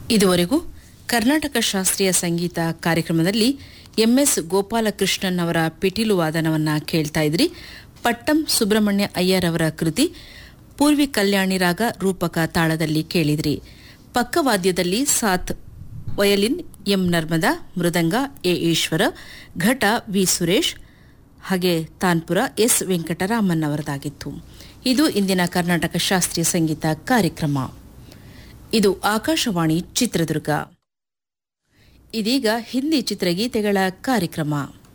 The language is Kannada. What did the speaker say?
ಇದುವರೆಗೂ ಕರ್ನಾಟಕ ಶಾಸ್ತ್ರೀಯ ಸಂಗೀತ ಕಾರ್ಯಕ್ರಮದಲ್ಲಿ ಎಂಎಸ್ ಗೋಪಾಲಕೃಷ್ಣನ್ ಅವರ ಪಿಟೀಲು ವಾದನವನ್ನ ಕೇಳ್ತಾ ಇದ್ರಿ ಪಟ್ಟಂ ಸುಬ್ರಹ್ಮಣ್ಯ ಅಯ್ಯರ್ ಅವರ ಕೃತಿ ಪೂರ್ವಿ ಕಲ್ಯಾಣಿ ರಾಗ ರೂಪಕ ತಾಳದಲ್ಲಿ ಕೇಳಿದ್ರಿ ಪಕ್ಕವಾದ್ಯದಲ್ಲಿ ಸಾಥ್ ವಯಲಿನ್ ಎಂ ನರ್ಮದಾ ಮೃದಂಗ ಎ ಈಶ್ವರ ಘಟ ವಿ ಸುರೇಶ್ ಹಾಗೆ ತಾನ್ಪುರ ಎಸ್ ವೆಂಕಟರಾಮನ್ ಅವರದಾಗಿತ್ತು ಇದು ಇಂದಿನ ಕರ್ನಾಟಕ ಶಾಸ್ತ್ರೀಯ ಸಂಗೀತ ಕಾರ್ಯಕ್ರಮ ಇದು ಆಕಾಶವಾಣಿ ಚಿತ್ರದುರ್ಗ ಇದೀಗ ಹಿಂದಿ ಚಿತ್ರಗೀತೆಗಳ ಕಾರ್ಯಕ್ರಮ